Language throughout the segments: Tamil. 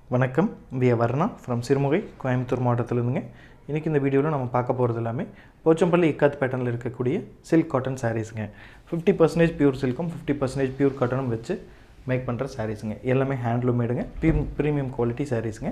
வணக்கம் வி வர்ணா ஃப்ரம் சிறுமுகை கோயம்புத்தூர் மாவட்டத்திலிருந்துங்க இன்றைக்கி இந்த வீடியோவில் நம்ம பார்க்க போகிறது எல்லாமே போச்சம்பள்ளி இக்காத் பேட்டர்னில் இருக்கக்கூடிய சில்க் காட்டன் சாரீஸுங்க ஃபிஃப்டி பர்சன்டேஜ் பியூர் சில்க்கும் ஃபிஃப்டி பர்சன்டேஜ் பியூர் காட்டனும் வச்சு மேக் பண்ணுற சாரீஸுங்க எல்லாமே ஹேண்ட்லூம் மேடுங்க ப்ரீமியம் குவாலிட்டி சாரீஸுங்க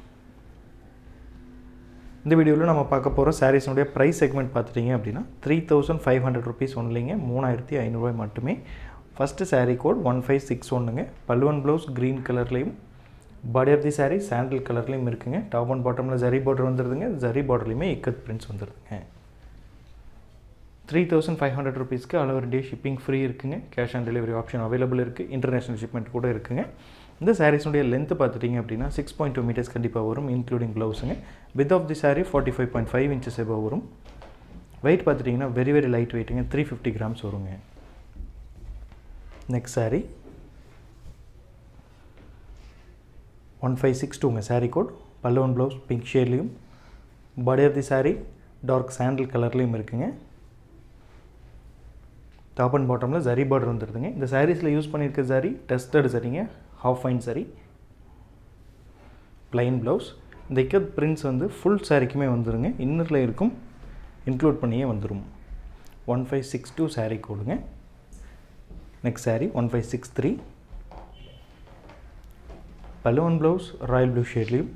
இந்த வீடியோவில் நம்ம பார்க்க போகிற சாரீஸினுடைய ப்ரைஸ் செக்மெண்ட் பார்த்துட்டிங்க அப்படின்னா three thousand five hundred rupees ஒன்லிங்க மூணாயிரத்தி ஐநூறுரூவாய் மட்டுமே first saree code one five six ஒன்றுங்க பல்லுவன் ப்ளவுஸ் க்ரீன் கலர்லேயும் பாடி ஆஃப் தி saree சாண்டில் கலர்லேயும் இருக்குங்க டாப் அண்ட் பாட்டமில் ஜரி பார்டர் வந்துடுதுங்க ஜரி பார்டர்லேயுமே இக்கத் பிரிண்ட்ஸ் வந்துடுதுங்க த்ரீ தௌசண்ட் ஃபைவ் ஹண்ட்ரட் ருபீஸ்க்கு all over the shipping free இருக்குங்க cash on delivery option available இருக்குது இன்டர்நேஷனல் ஷிப்மெண்ட் கூட இருக்குங்க இந்த சாரீஸுடைய லென்த் பார்த்துட்டிங்க அப்படின்னா சிக்ஸ் பாயிண்ட் டூ மீட்டர்ஸ் கண்டிப்பாக வரும் இன்க்ளூடிங் ப்ளவுஸுங்க width of the saree forty five point five inches எபோ வரும் வெயிட் பார்த்துட்டிங்கன்னா வெரி வெரி லைட் வெயிட்டுங்க த்ரீ ஃபிஃப்டி கிராம்ஸ் வருங்க next saree one five six டூங்க saree கோட் பல்லுவன் ப்ளவுஸ் பிங்க் ஷேட்லேயும் body of the saree dark sandal கலர்லேயும் இருக்குங்க டாப் அண்ட் பாட்டமில் ஜரி பார்டர் வந்துடுதுங்க இந்த சாரீஸில் யூஸ் பண்ணியிருக்க ஜரி டெஸ்டட் சரிங்க ஹாஃப் ஃபைன் சரி ப்ளைன் ப்ளவுஸ் இந்த இக்கத் பிரிண்ட்ஸ் வந்து ஃபுல் சாரிக்குமே வந்துடுங்க இன்னரில் இருக்கும் இன்க்ளூட் பண்ணியே வந்துடும் one five six two saree கோடுங்க next saree one five six three பலுவன் ப்ளவுஸ் ராயல் ப்ளூ ஷேட்லேயும்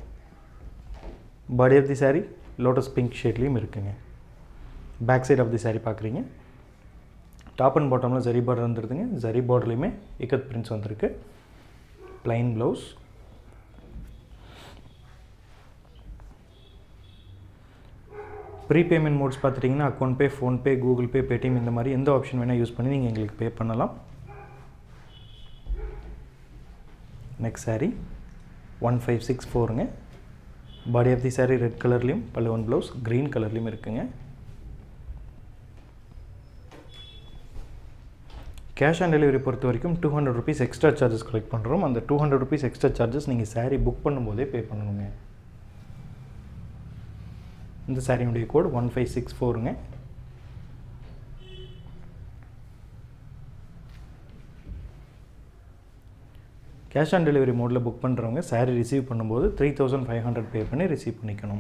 body of the saree lotus pink ஷேட்லேயும் இருக்குங்க back side of the saree பார்க்குறீங்க டாப் அண்ட் பாட்டமில் ஜரி பார்டர் வந்துடுதுங்க ஜரி பார்டர்லேயுமே இக்கத் பிரிண்ட்ஸ் வந்திருக்கு ப்ளைன் ப்ளவுஸ் ப்ரீபேமெண்ட் மோட்ஸ் பார்த்துட்டிங்கன்னா account pay PhonePe Google Pay Paytm இந்த மாதிரி எந்த ஆப்ஷன் வேணால் யூஸ் பண்ணி நீங்கள் எங்களுக்கு பே பண்ணலாம் next saree one five six ஃபோருங்க body of the saree red கலர்லேயும் பல்லுவன் ப்ளவுஸ் க்ரீன் கலர்லேயும் இருக்குங்க கேஷ் ஆன் டெலிவரி பொறுத்த வரைக்கும் two hundred rupees extra charges collect பண்ணுறோம் அந்த two hundred rupees extra charges நீங்கள் saree புக் பண்ணும்போதே பே பண்ணணுங்க இந்த சாரியுடைய கோட் ஒன் ஃபைவ் சிக்ஸ் ஃபோருங்க கேஷ் ஆன் டெலிவரி மோடில் புக் பண்ணுறவங்க சாரீ ரிசீவ் பண்ணும்போது three thousand five hundred pay பண்ணி ரிசீவ் பண்ணிக்கணும்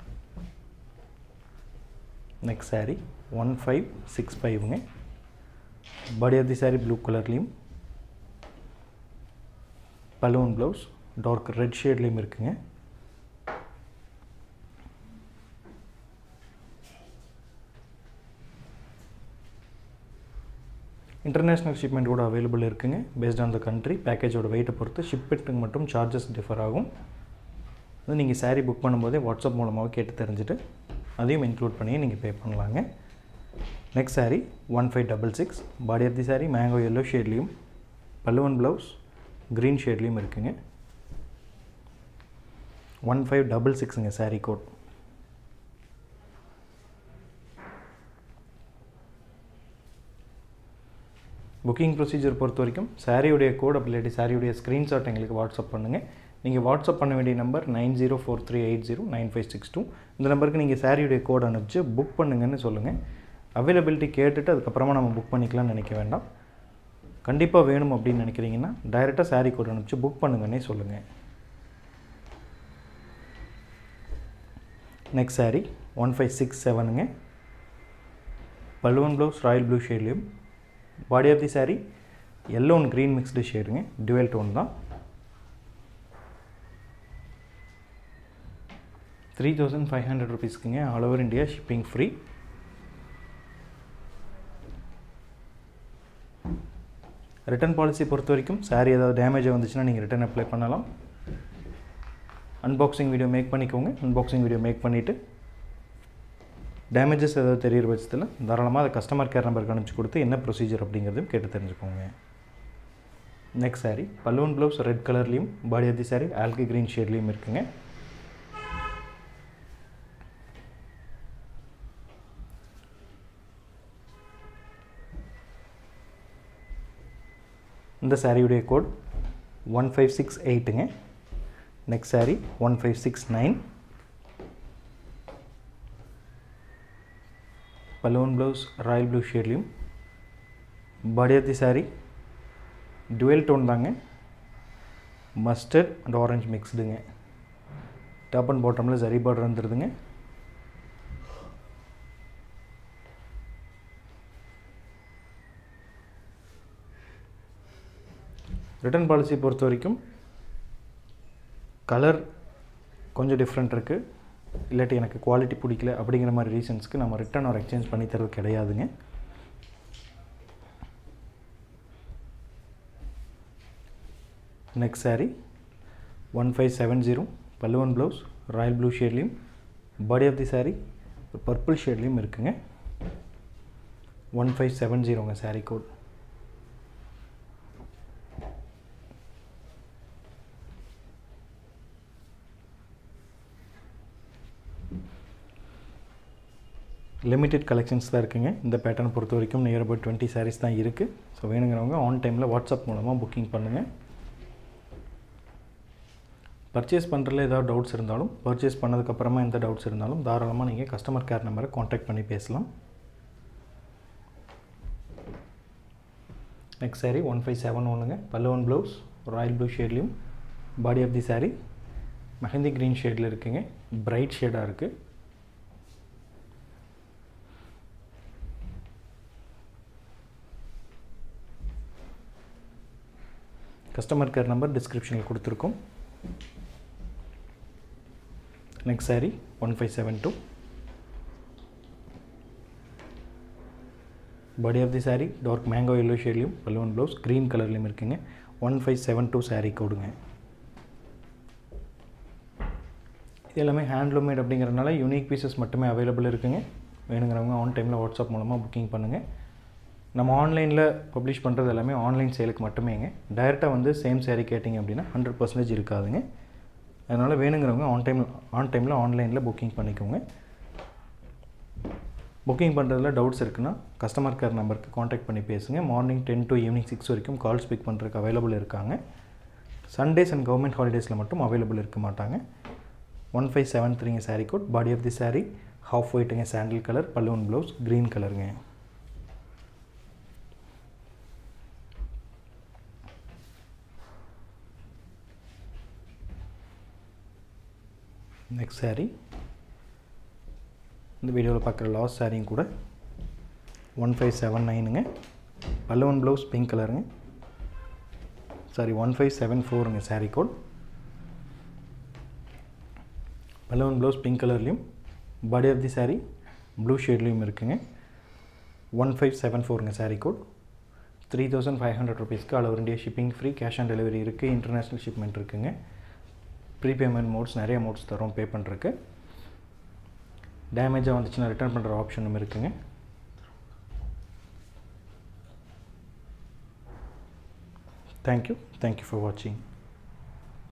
next saree one five six ஃபைவ்ங்க body of the saree blue கலர்லேயும் பலூன் ப்ளவுஸ் டார்க் ரெட் ஷேட்லேயும் இருக்குங்க இன்டர்நேஷ்னல் ஷிப்மெண்ட் கூட அவைலபிள் இருக்குங்க பேஸ்ட் ஆன் த கண்ட்ரி பேக்கேஜோட வெயிட்டை பொறுத்து ஷிப்மெண்ட்டுக்கு மட்டும் சார்ஜஸ் டிஃபர் ஆகும் அது நீங்கள் saree புக் பண்ணும்போதே வாட்ஸ்அப் மூலமாக கேட்டு தெரிஞ்சுட்டு அதையும் இன்க்ளூட் பண்ணி நீங்கள் பே பண்ணலாங்க next saree one five double six body of the saree mango yellow ஷேட்லேயும் பல்லுவன் ப்ளவுஸ் க்ரீன் ஷேட்லேயும் இருக்குங்க ஒன் ஃபைவ் டபுள் சிக்ஸுங்க saree கோட் புக்கிங் ப்ரொசீஜர் பொறுத்த வரைக்கும் சாரியுடைய கோட் அப்படி இல்லாட்டி சாரியுடைய ஸ்க்ரீன்ஷாட் எங்களுக்கு வாட்ஸ்அப் பண்ணுங்கள் நீங்கள் வாட்ஸ்அப் பண்ண வேண்டிய number nine zero four three eight zero nine five six two இந்த நம்பருக்கு நீங்கள் சாரியுடைய கோட் அனுப்பிச்சு புக் பண்ணுங்கன்னு சொல்லுங்கள் அவைலபிலிட்டி கேட்டுட்டு அதுக்கப்புறமா நம்ம புக் பண்ணிக்கலாம்னு நினைக்க வேண்டாம் கண்டிப்பாக வேணும் அப்படின்னு நினைக்கிறீங்கன்னா டைரெக்டாக சாரீ கோட் அனுப்பிச்சு புக் பண்ணுங்கன்னே சொல்லுங்கள் next saree one five six செவனுங்க பல்லுவன் ப்ளவுஸ் ராயல் ப்ளூ ஷேட்லேயும் body of the saree yellow and green mixed ஷேடுங்க டுவெல் டோன் தான் த்ரீ தௌசண்ட் ஃபைவ் ஹண்ட்ரட் ருபீஸ்க்குங்க all over India shipping free return policy பொறுத்த வரைக்கும் saree ஏதாவது டேமேஜ் வந்துச்சுன்னா நீங்கள் ரிட்டர்ன் அப்ளை பண்ணலாம் அன்பாக்சிங் வீடியோ மேக் பண்ணிக்கோங்க அன்பாக்சிங் வீடியோ மேக் பண்ணிவிட்டு டேமேஜஸ் ஏதாவது தெரியிற பட்சத்தில் தாராளமாக அதை கஸ்டமர் கேர் நம்பருக்கு அனுப்பிச்சு கொடுத்து என்ன ப்ரொசீஜர் அப்படிங்கிறதையும் கேட்டு தெரிஞ்சுக்கோங்க நெக்ஸ்ட் saree பலூன் ப்ளவுஸ் ரெட் கலர்லேயும் body of the saree algae green ஷேட்லேயும் இருக்குங்க இந்த சாரியுடைய கோட் ஒன் ஃபைவ் சிக்ஸ் எயிட்டுங்க next saree one five six nine பலூன் ப்ளவுஸ் ராயல் ப்ளூ ஷேட்லேயும் body of the saree dual tone தாங்க மஸ்டர்ட் அண்ட் ஆரஞ்சு மிக்ஸ்டுங்க டாப் அண்ட் பாட்டமில் ஜரி பார்டர் வந்துடுதுங்க ரிட்டர்ன் பாலிசி பொறுத்த வரைக்கும் கலர் கொஞ்சம் டிஃப்ரெண்ட் இருக்குது இல்லாட்டி எனக்கு குவாலிட்டி பிடிக்கல அப்படிங்கிற மாதிரி ரீசன்ஸ்க்கு நம்ம ரிட்டர்ன் ஒரு எக்ஸ்சேஞ்ச் பண்ணி தரது கிடையாதுங்க next saree one five seven zero பல்லுவன் ப்ளவுஸ் ராயல் ப்ளூ ஷேட்லேயும் body of the saree purple ஷேட்லேயும் இருக்குங்க ஒன் ஃபைவ் செவன் ஜீரோங்க சாரீ கோட் லிமிட்டெட் கலெக்ஷன்ஸ் தான் இருக்குங்க இந்த பேட்டர்ன் பொறுத்த வரைக்கும் நியர் அபவுட் டுவெண்ட்டி சாரீஸ் தான் இருக்குது ஸோ வேணுங்கிறவங்க ஆன் டைமில் வாட்ஸ்அப் மூலமாக புக்கிங் பண்ணுங்கள் பர்ச்சேஸ் பண்ணுறதுல ஏதாவது டவுட்ஸ் இருந்தாலும் பர்ச்சேஸ் பண்ணதுக்கப்புறமா எந்த டவுட்ஸ் இருந்தாலும் தாராளமாக நீங்கள் கஸ்டமர் கேர் நம்பரை காண்டாக்ட் பண்ணி பேசலாம் next saree one five seven ஒன்றுங்க பல்லுவன் ப்ளவுஸ் ராயல் ப்ளூ ஷேட்லேயும் body of the saree mehndi green ஷேடில் இருக்குங்க பிரைட் ஷேடாக இருக்குது கஸ்டமர் கேர் நம்பர் டிஸ்கிரிப்ஷனில் கொடுத்துருக்கோம் next saree one five seven two body of the saree dark mango yellow ஷேட்லையும் பல்லுவன் ப்ளவுஸ் க்ரீன் கலர்லேயும் இருக்குங்க one five seven two saree கோடுங்க இது எல்லாமே ஹேண்ட்லூமேட் அப்படிங்கிறதுனால யூனிக் பீசஸ் மட்டுமே அவைலபிள் இருக்குங்க வேணுங்கிறவங்க ஆன் டைமில் வாட்ஸ்அப் மூலமாக புக்கிங் பண்ணுங்கள் நம்ம ஆன்லைனில் பப்ளிஷ் பண்ணுறது எல்லாமே ஆன்லைன் சேலுக்கு மட்டுமேங்க டைரெக்டாக வந்து சேம் சேரீ கேட்டிங்க அப்படின்னா ஹண்ட்ரட் பர்சன்டேஜ் இருக்காதுங்க அதனால் வேணுங்கிறவங்க ஆன் டைம் ஆன் டைமில் ஆன்லைனில் புக்கிங் பண்ணிக்கோங்க புக்கிங் பண்ணுறதுல டவுட்ஸ் இருக்குன்னா கஸ்டமர் கேர் நம்பருக்கு காண்டாக்ட் பண்ணி பேசுங்க morning ten to evening six வரைக்கும் கால்ஸ் பிக் பண்ணுறதுக்கு அவைலபிள் இருக்காங்க சண்டேஸ் அண்ட் கவர்மெண்ட் ஹாலிடேஸில் மட்டும் அவைலபிள் இருக்க மாட்டாங்க ஒன் ஃபைவ் செவன் த்ரீங்க saree code body of the saree half ஒயிட்டுங்க சாண்டில் கலர் பல்லுவன் ப்ளவுஸ் க்ரீன் கலருங்க நெக்ஸ்ட் சாரீ இந்த வீடியோவில் பார்க்குற லாஸ்ட் சாரியும் கூட ஒன் ஃபைவ் செவன் நைனுங்க பல்லுவன் ப்ளவுஸ் பிங்க் கலருங்க சாரி ஒன் ஃபைவ் செவன் ஃபோருங்க சாரீ கோட் பல்லுவன் ப்ளவுஸ் பிங்க் கலர்லேயும் body of the sari blue ஷேட்லேயும் இருக்குங்க ஒன் ஃபைவ் செவன் ஃபோருங்க sari code three thousand five hundred ருபீஸ்க்கு all over India shipping free cash on delivery இருக்குது இன்டர்நேஷ்னல் ஷிப்மெண்ட் இருக்குங்க ப்ரீபேமெண்ட் மோட்ஸ் நிறைய மோட்ஸ் தரோம் பே பண்ணுறக்கு டேமேஜாக வந்துச்சுன்னா ரிட்டர்ன் பண்ணுற ஆப்ஷனும் இருக்குங்க தேங்க்யூ தேங்க்யூ ஃபார் வாட்சிங்